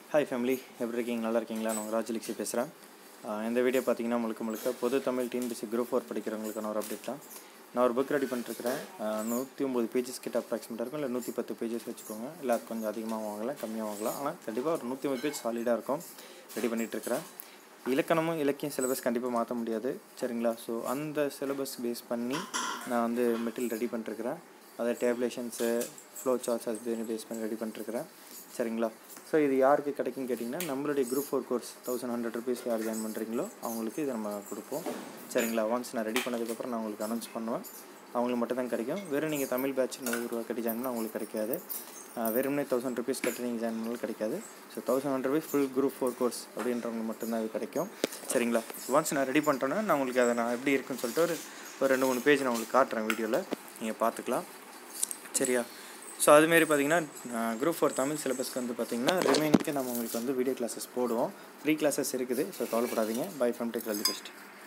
hi family எப்படி இருக்கீங்க நல்லா இருக்கீங்களா நான் ராஜலிக்ஸி பேசுகிறேன் இந்த வீடியோ பார்த்தீங்கன்னா முழுக்க முழுக்க பொது தமிழ் டிஎன்பிசி குரூப் ஃபோர் படிக்கிறவங்களுக்கான ஒரு அப்டேட் தான் நான் ஒரு புக் ரெடி பண்ணிட்டுருக்கிறேன் நூற்றி ஒம்பது பேஜஸ் கிட்ட அப்ராக்சிமேட்டாக இருக்கும் இல்லை நூற்றி பத்து பேஜஸ் வச்சுக்கோங்க இல்லை அது கொஞ்சம் அதிகமாக வாங்கலாம் கம்மியாக வாங்கலாம் ஆனால் கண்டிப்பாக ஒரு நூற்றி ஒம்பது பேஜ் சாலிடாக இருக்கும் ரெடி பண்ணிகிட்ருக்கிறேன் இலக்கணமும் இலக்கியம் சிலபஸ் கண்டிப்பாக மாற்ற முடியாது சரிங்களா ஸோ அந்த சிலபஸ் பேஸ் பண்ணி நான் வந்து மெட்டீரியல் ரெடி பண்ணிட்டுருக்கிறேன் அதை டேப்லேஷன்ஸு ஃப்ளோ சார்ட்ஸ் அது பேஸ் பண்ணி ரெடி பண்ணிட்டுருக்கிறேன் சரிங்களா ஸோ இது யாருக்கு கிடைக்குன்னு கேட்டிங்கன்னா நம்மளுடைய group four course thousand hundred rupees யார் ஜாயின் பண்ணுறீங்களோ அவங்களுக்கு இதை நம்ம கொடுப்போம் சரிங்களா ஒன்ஸ் நான் ரெடி பண்ணதுக்கப்புறம் நான் உங்களுக்கு அனௌன்ஸ் பண்ணுவேன் அவங்களுக்கு மட்டும் தான் கிடைக்கும் வெறும் நீங்கள் தமிழ் பேட்ச் நூறு ரூபா கட்டி ஜாயின் பண்ணால் அவங்களுக்கு கிடைக்காது வெறும்னே தௌசண்ட் ருபீஸ் கட்டி நீங்கள் ஜாயின் பண்ணாலும் கிடைக்காது so thousand hundred rupees full group four course அப்படின்றவங்க மட்டும்தான் இது கிடைக்கும் சரிங்களா ஒன்ஸ் நான் ரெடி பண்ணிட்டேன்னா நான் உங்களுக்கு அதை நான் எப்படி இருக்குன்னு சொல்லிட்டு ஒரு ஒரு ரெண்டு மூணு பேஜ் நான் உங்களுக்கு காட்டுறேன் வீடியோவில் நீங்கள் பார்த்துக்கலாம் சரியா ஸோ அதுமாரி பார்த்தீங்கன்னா குரூப் ஃபோர் தமிழ் சிலபஸ்க்கு வந்து பார்த்தீங்கன்னா ரிமைனிங்க்கு நம்ம உங்களுக்கு வந்து வீடியோ கிளாஸஸ் போடுவோம் ஃப்ரீ கிளாஸஸ் இருக்குது ஸோ கவலைப்படாதீங்க பை ஃப்ரம் டெக் பெஸ்ட்